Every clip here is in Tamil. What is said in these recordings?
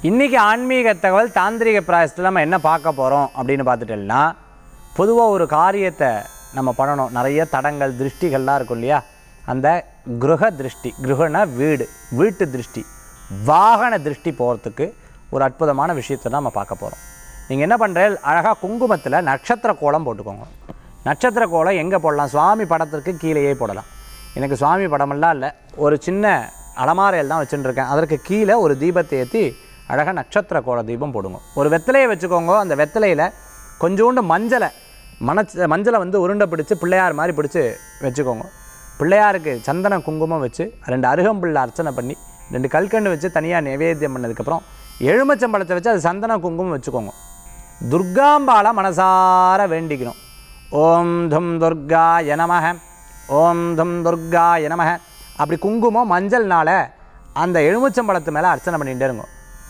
இன்றைக்கி ஆன்மீக தகவல் தாந்திரிக பிராயசத்தில் நம்ம என்ன பார்க்க போகிறோம் அப்படின்னு பார்த்துட்டோம்னா பொதுவாக ஒரு காரியத்தை நம்ம பண்ணணும் நிறைய தடங்கள் திருஷ்டிகள்லாம் இருக்கும் இல்லையா அந்த கிரக திருஷ்டி கிரகனா வீடு வீட்டு திருஷ்டி வாகன திருஷ்டி போகிறதுக்கு ஒரு அற்புதமான விஷயத்தை தான் நம்ம பார்க்க போகிறோம் நீங்கள் என்ன பண்ணுறீங்க அழகாக குங்குமத்தில் நட்சத்திர கோலம் போட்டுக்கோங்க நட்சத்திர கோலம் எங்கே போடலாம் சுவாமி படத்திற்கு கீழேயே போடலாம் எனக்கு சுவாமி படமெல்லாம் இல்லை ஒரு சின்ன அலமாரையில் தான் வச்சுட்டு இருக்கேன் அதற்கு கீழே ஒரு தீபத்தை ஏற்றி அழகாக நட்சத்திர கோல தீபம் போடுங்க ஒரு வெத்தலையை வச்சுக்கோங்க அந்த வெத்தலையில் கொஞ்சோண்டு மஞ்சளை மணச்ச மஞ்சளை வந்து உருண்டை பிடிச்சி பிள்ளையார் மாதிரி பிடிச்சி வச்சுக்கோங்க பிள்ளையாருக்கு சந்தன குங்குமம் வச்சு ரெண்டு அருகம்புல்ல அர்ச்சனை பண்ணி ரெண்டு கல்கண்டு வச்சு தனியாக நிவேத்தியம் பண்ணதுக்கப்புறம் எலுமிச்சம்பழத்தை வச்சு அது சந்தன குங்குமம் வச்சுக்கோங்க துர்காம்பால மனசார வேண்டிக்கணும் ஓம் தும் துர்காய நமஹ ஓம் தும் துர்காய நமஹ அப்படி குங்குமம் மஞ்சள்னால அந்த எலுமிச்சம்பழத்து மேலே அர்ச்சனை பண்ணிகிட்டே இருங்க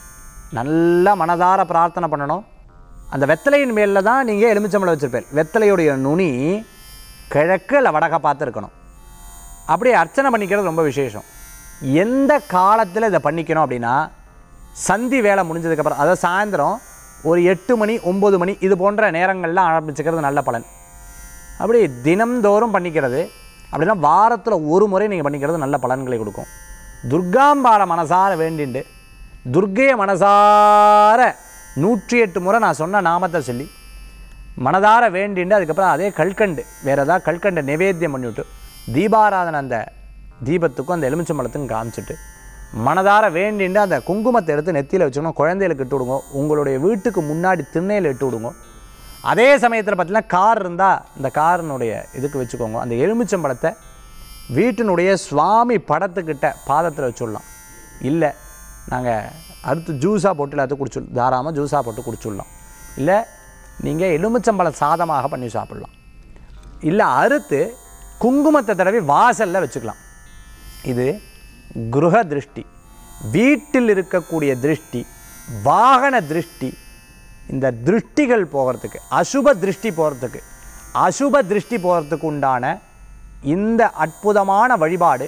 நல்லா மனதார பிரார்த்தனை பண்ணணும் அந்த வெத்தலையின் மேலில் தான் நீங்கள் எலுமிச்சம்பழம் வச்சுருப்பேன் வெத்தலையுடைய நுனி கிழக்கு இல்லை வடக்க பார்த்து இருக்கணும் அப்படி அர்ச்சனை பண்ணிக்கிறது ரொம்ப விசேஷம் எந்த காலத்தில் இதை பண்ணிக்கணும் அப்படின்னா சந்தி வேலை முடிஞ்சதுக்கப்புறம் அதாவது சாயந்தரம் ஒரு எட்டு மணி ஒம்பது மணி இது போன்ற நேரங்கள்லாம் ஆரம்பிச்சுக்கிறது நல்ல பலன் அப்படி தினம்தோறும் பண்ணிக்கிறது அப்படின்னா வாரத்தில் ஒரு முறை நீங்கள் பண்ணிக்கிறது நல்ல பலன்களை கொடுக்கும் துர்காம்பால மனசார வேண்டிண்டு துர்க்கையை மனசார நூற்றி எட்டு முறை நான் சொன்ன நாமத்தை சொல்லி மனதார வேண்டிண்டு அதுக்கப்புறம் அதே கல்கண்டு வேறு ஏதாவது கல்கண்டை நிவேத்தியம் பண்ணிவிட்டு தீபாராதனை அந்த தீபத்துக்கும் அந்த எலுமிச்சம்பழத்துக்கும் காமிச்சிட்டு மனதார வேண்டிண்டு அந்த குங்குமத்தை எடுத்து நெத்தியில் வச்சுக்கணும் குழந்தைகளுக்கு இட்டு விடுங்க உங்களுடைய வீட்டுக்கு முன்னாடி திண்ணையில் இட்டு விடுங்க அதே சமயத்தில் பார்த்தீங்கன்னா கார் இருந்தால் இந்த காரினுடைய இதுக்கு வச்சுக்கோங்க அந்த எலுமிச்சம்பழத்தை வீட்டினுடைய சுவாமி படத்துக்கிட்ட பாதத்தில் வச்சுடலாம் இல்லை நாங்கள் அடுத்து ஜூஸாக போட்டு எல்லாத்தையும் குடிச்சு தாராமல் ஜூஸாக போட்டு குடிச்சுடலாம் இல்லை நீங்கள் எலுமிச்சம்பழம் சாதமாக பண்ணி சாப்பிட்லாம் இல்லை அறுத்து குங்குமத்தை தடவி வாசலில் வச்சுக்கலாம் இது கிருஹ திருஷ்டி வீட்டில் இருக்கக்கூடிய திருஷ்டி வாகன திருஷ்டி இந்த திருஷ்டிகள் போகிறதுக்கு அசுப திருஷ்டி போகிறதுக்கு அசுப திருஷ்டி போகிறதுக்கு உண்டான இந்த அற்புதமான வழிபாடு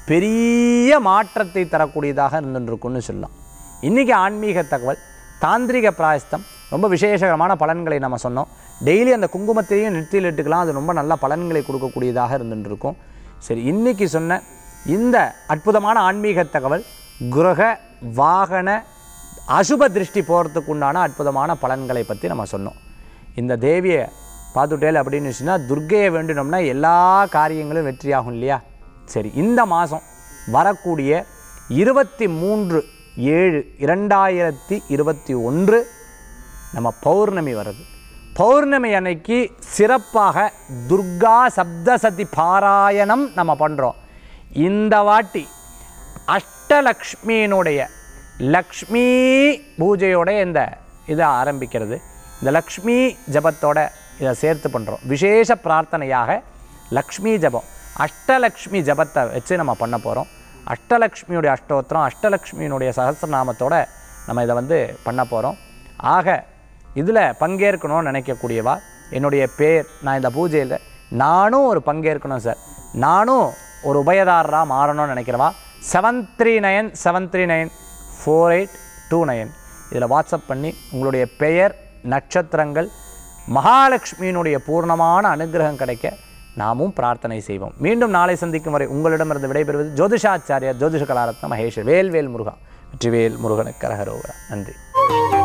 பெரிய மாற்றத்தை தரக்கூடியதாக இருந்துருக்குன்னு சொல்லலாம் இன்றைக்கி ஆன்மீக தகவல் தாந்திரிக பிராயஸ்தம் ரொம்ப விசேஷகரமான பலன்களை நம்ம சொன்னோம் டெய்லி அந்த குங்குமத்தையும் நெற்றியில் இட்டுக்கலாம் அது ரொம்ப நல்ல பலன்களை கொடுக்கக்கூடியதாக இருந்துட்டு இருக்கும் சரி இன்றைக்கி சொன்ன இந்த அற்புதமான ஆன்மீக தகவல் கிரக வாகன அசுப திருஷ்டி போகிறதுக்கு உண்டான அற்புதமான பலன்களை பற்றி நம்ம சொன்னோம் இந்த தேவியை பார்த்துட்டேல் அப்படின்னு சொன்னால் துர்க்கையை வேண்டினோம்னா எல்லா காரியங்களும் வெற்றியாகும் இல்லையா சரி இந்த மாதம் வரக்கூடிய இருபத்தி மூன்று ஏழு இரண்டாயிரத்தி இருபத்தி ஒன்று நம்ம பௌர்ணமி வருது பௌர்ணமி அன்னைக்கு சிறப்பாக துர்கா சப்தசதி பாராயணம் நம்ம பண்ணுறோம் இந்த வாட்டி அஷ்டலக்ஷ்மியினுடைய லக்ஷ்மி பூஜையோட இந்த இதை ஆரம்பிக்கிறது இந்த லக்ஷ்மி ஜபத்தோட இதை சேர்த்து பண்ணுறோம் விசேஷ பிரார்த்தனையாக லக்ஷ்மி ஜபம் அஷ்டலக்ஷ்மி ஜபத்தை வச்சு நம்ம பண்ண போகிறோம் அஷ்டலக்ஷ்மியுடைய அஷ்டோத்திரம் அஷ்டலக்ஷ்மியினுடைய சகசிரநாமத்தோட நம்ம இதை வந்து பண்ண போகிறோம் ஆக இதில் பங்கேற்கணும்னு நினைக்கக்கூடியவா என்னுடைய பேர் நான் இந்த பூஜையில் நானும் ஒரு பங்கேற்கணும் சார் நானும் ஒரு உபயதாரராக மாறணும்னு நினைக்கிறவா seven three nine seven three nine four eight two nine இதில் வாட்ஸ்அப் பண்ணி உங்களுடைய பெயர் நட்சத்திரங்கள் மகாலட்சுமியினுடைய பூர்ணமான அனுகிரகம் கிடைக்க நாமும் பிரார்த்தனை செய்வோம் மீண்டும் நாளை சந்திக்கும் வரை உங்களிடமிருந்து விடைபெறுவது ஜோதிஷாச்சாரியார் ஜோதிஷ கலாரத்ன மகேஷ் வேல்வேல் முருகா வெற்றிவேல் முருகனுக்கு கரகரோகரா நன்றி